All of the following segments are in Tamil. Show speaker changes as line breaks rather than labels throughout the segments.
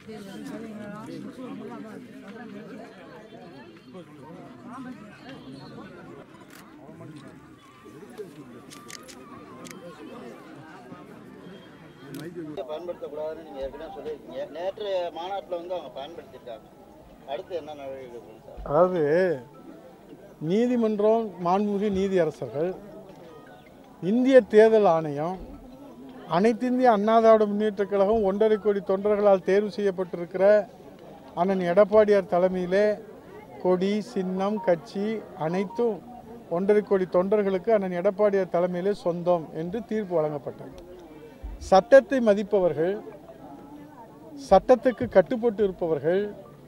பயன்படுத்தக்கூடாதுன்னு நீங்கள் ஏற்கனவே சொல்லியிருக்கீங்க நேற்று மாநாட்டில் வந்து அவங்க பயன்படுத்தியிருக்காங்க அடுத்து என்ன நடவடிக்கை எடுக்கணும் சார்
அதாவது நீதிமன்றம் மாண்புமிகு நீதியரசர்கள் இந்திய தேர்தல் ஆணையம் அனைத்திந்திய அண்ணா திராவிட முன்னேற்றக் கழகம் ஒன்றரை கோடி தொண்டர்களால் தேர்வு செய்யப்பட்டிருக்கிற அண்ணன் எடப்பாடியார் தலைமையிலே கொடி சின்னம் கட்சி அனைத்தும் ஒன்றரை கோடி தொண்டர்களுக்கு அண்ணன் எடப்பாடியார் தலைமையிலே சொந்தம் என்று தீர்ப்பு வழங்கப்பட்டது சட்டத்தை மதிப்பவர்கள் சட்டத்துக்கு கட்டுப்பட்டு இருப்பவர்கள்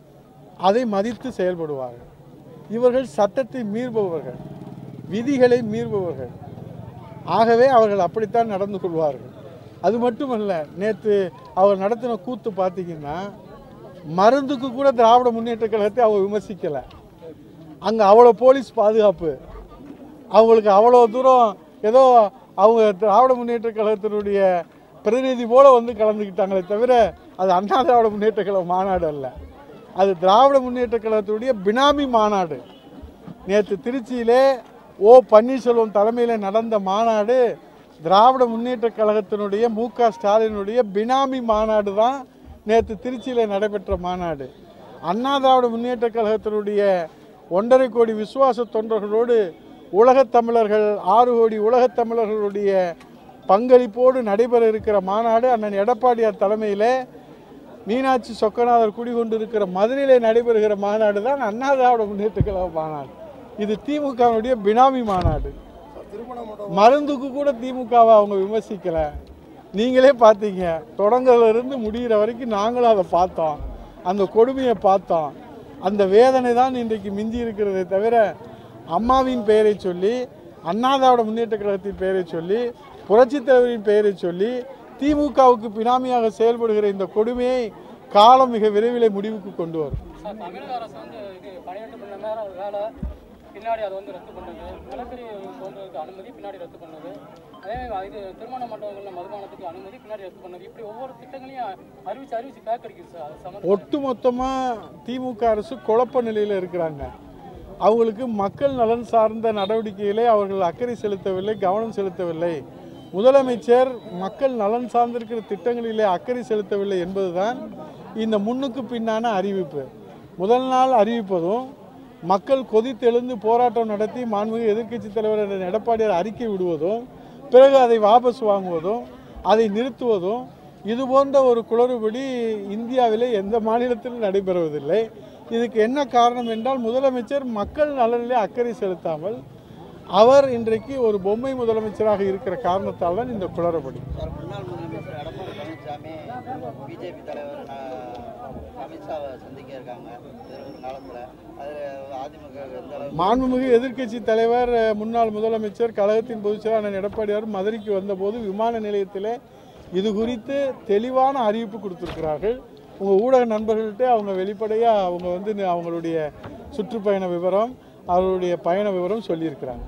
அதை மதித்து செயல்படுவார்கள் இவர்கள் சட்டத்தை மீறுபவர்கள் விதிகளை மீறுபவர்கள் ஆகவே அவர்கள் அப்படித்தான் நடந்து கொள்வார்கள் அது மட்டுமல்ல நேற்று அவர் நடத்தின கூத்து பார்த்தீங்கன்னா மருந்துக்கு கூட திராவிட முன்னேற்ற கழகத்தை அவங்க விமர்சிக்கலை அங்கே அவ்வளோ போலீஸ் பாதுகாப்பு அவங்களுக்கு அவ்வளோ தூரம் ஏதோ அவங்க திராவிட முன்னேற்ற கழகத்தினுடைய பிரதிநிதி போல வந்து கலந்துக்கிட்டாங்களே தவிர அது அண்ணா திராவிட முன்னேற்ற கழக மாநாடு அல்ல அது திராவிட முன்னேற்ற கழகத்தினுடைய பினாமி மாநாடு நேற்று திருச்சியிலே ஓ பன்னீர்செல்வம் தலைமையில் நடந்த மாநாடு திராவிட முன்னேற்ற கழகத்தினுடைய மு க ஸ்டாலினுடைய பினாமி மாநாடு தான் நேற்று திருச்சியில் நடைபெற்ற மாநாடு அண்ணா திராவிட முன்னேற்ற கழகத்தினுடைய ஒன்றரை கோடி விசுவாச தொண்டர்களோடு உலகத் தமிழர்கள் ஆறு கோடி உலகத் தமிழர்களுடைய பங்களிப்போடு நடைபெற இருக்கிற மாநாடு அண்ணன் எடப்பாடியார் தலைமையிலே மீனாட்சி சொக்கநாதர் குடிகொண்டிருக்கிற மதுரையிலே நடைபெறுகிற மாநாடு தான் அண்ணா திராவிட முன்னேற்ற கழக மாநாடு இது திமுகவுடைய பினாமி மாநாடு மருந்துக்கு கூட திமுகவை அவங்க விமர்சிக்கல நீங்களே பார்த்தீங்க தொடங்கல இருந்து முடிகிற வரைக்கும் நாங்களும் அதை பார்த்தோம் அந்த கொடுமையை பார்த்தோம் அந்த வேதனை தான் இன்றைக்கு மிஞ்சி இருக்கிறதே தவிர அம்மாவின் பெயரை சொல்லி அண்ணா திராவிட முன்னேற்ற கழகத்தின் பெயரை சொல்லி புரட்சித் தலைவரின் பெயரை சொல்லி திமுகவுக்கு பினாமியாக செயல்படுகிற இந்த கொடுமையை காலம் மிக விரைவில் முடிவுக்கு கொண்டு வரும்
சார் தமிழக அரசு வந்து இது பன்னிரெண்டு மணி நேரம் ஒரு வேலை பின்னாடி அதை வந்து ரத்து பண்ணது நிலக்கரி தோன்றதுக்கு அனுமதி பின்னாடி ரத்து பண்ணது அதே மாதிரி இது திருமண மண்டபங்களில் மதுபானத்துக்கு அனுமதி பின்னாடி ரத்து பண்ணது இப்படி ஒவ்வொரு திட்டங்களையும் அறிவிச்சு அறிவிச்சு பேக் அடிக்குது சார் அது சம்மந்தம்
ஒட்டுமொத்தமாக திமுக அரசு குழப்ப நிலையில் இருக்கிறாங்க அவங்களுக்கு மக்கள் நலன் சார்ந்த நடவடிக்கைகளை அவர்கள் அக்கறை செலுத்தவில்லை கவனம் செலுத்தவில்லை முதலமைச்சர் மக்கள் நலன் சார்ந்திருக்கிற திட்டங்களிலே அக்கறை செலுத்தவில்லை என்பதுதான் இந்த முன்னுக்கு பின்னான அறிவிப்பு முதல் நாள் அறிவிப்பதும் மக்கள் கொதித்தெழுந்து போராட்டம் நடத்தி மாண்புமிகு எதிர்க்கட்சித் தலைவர் என்ற எடப்பாடியார் அறிக்கை விடுவதும் பிறகு அதை வாபஸ் வாங்குவதும் அதை நிறுத்துவதும் இது போன்ற ஒரு குளறுபடி இந்தியாவிலே எந்த மாநிலத்திலும் நடைபெறுவதில்லை இதுக்கு என்ன காரணம் என்றால் முதலமைச்சர் மக்கள் நலனிலே அக்கறை செலுத்தாமல் அவர் இன்றைக்கு ஒரு பொம்மை முதலமைச்சராக இருக்கிற காரணத்தால் தான் இந்த குளறுபடி
சார் முன்னாள் முதலமைச்சர் எடப்பாடி பழனிசாமி பிஜேபி தலைவர் ந- அமித்ஷாவை சந்திக்க இருக்காங்க இது ஒரு காலத்தில் அதில் அதிமுக எந்த அளவுக்கு
மாண்புமிகு எதிர்க்கட்சி தலைவர் அஹ், முன்னாள் முதலமைச்சர் கழகத்தின் பொதுச்செயலாளர் அண்ணன் எடப்பாடியார் மதுரைக்கு வந்தபோது விமான நிலையத்தில் இது குறித்து தெளிவான அறிவிப்பு கொடுத்திருக்கிறார்கள் உங்கள் ஊடக நண்பர்கள்ட்ட அவங்க வெளிப்படையாக அவங்க வந்து நி- அவங்களுடைய சுற்றுப்பயண விவரம் அவருடைய பயண விவரம் சொல்லியிருக்கிறாங்க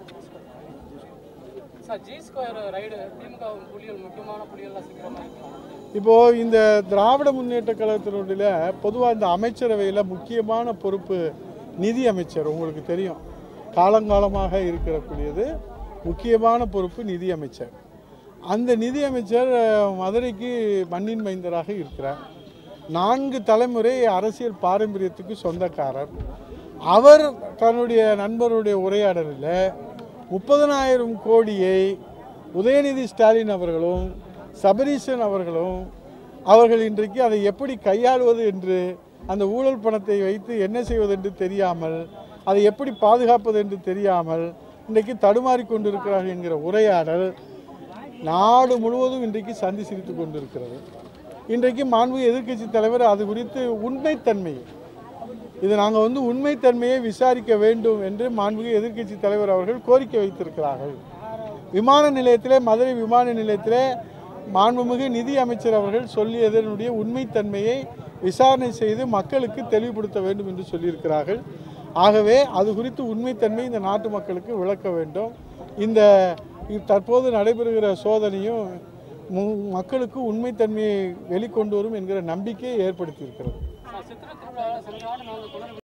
sir G square raid DMK புலிகள் முக்கியமான புலிகள்லாம் சீக்கிரமாக இருக்கலாம்
இப்போது இந்த திராவிட முன்னேற்ற கழகத்தினுடைய பொதுவாக இந்த அமைச்சரவையில் முக்கியமான பொறுப்பு நிதி அமைச்சர் உங்களுக்கு தெரியும் காலங்காலமாக இருக்கக்கூடியது முக்கியமான பொறுப்பு நிதி அமைச்சர் அந்த நிதி அமைச்சர் அஹ், மதுரைக்கு மண்ணின் மைந்தராக இருக்கிறார் நான்கு தலைமுறை அரசியல் பாரம்பரியத்துக்கு சொந்தக்காரர் அவர் தன்னுடைய நண்பருடைய உரையாடலில் முப்பதனாயிரம் கோடியை உதயநிதி ஸ்டாலின் அவர்களும் சபரீசன் அவர்களும் அவர்கள் இன்றைக்கு அதை எப்படி கையாளுவது என்று அந்த ஊழல் பணத்தை வைத்து என்ன செய்வது என்று தெரியாமல் அதை எப்படி பாதுகாப்பது என்று தெரியாமல் இன்றைக்கு தடுமாறி கொண்டிருக்கிறார்கள் என்கிற உரையாடல் நாடு முழுவதும் இன்றைக்கு சந்தி சிரித்து கொண்டிருக்கிறது இன்றைக்கு மாண்பு எதிர்க்கட்சி தலைவர் அது குறித்து உண்மைத்தன்மை இது நாங்கள் வந்து உண்மைத்தன்மையை விசாரிக்க வேண்டும் என்று மாண்புமிகு எதிர்க்கட்சி தலைவர் அவர்கள் கோரிக்கை வைத்திருக்கிறார்கள் விமான நிலையத்திலே மதுரை விமான நிலையத்திலே மாண்புமிகு நிதி அமைச்சர் அவர்கள் சொல்லியதனுடைய உண்மைத்தன்மையை விசாரணை செய்து மக்களுக்கு தெளிவுபடுத்த வேண்டும் என்று சொல்லியிருக்கிறார்கள் ஆகவே அது குறித்து உண்மைத்தன்மை இந்த நாட்டு மக்களுக்கு விளக்க வேண்டும் இந்த இ- தற்போது நடைபெறுகிற சோதனையும் மு- மக்களுக்கு உண்மைத்தன்மையை வெளிக்கொண்டு வரும் என்கிற நம்பிக்கையை ஏற்படுத்தியிருக்கிறது
சித்திரை திருவிழாவில் சென்ற ஆண்டு நாங்கள் தொடர்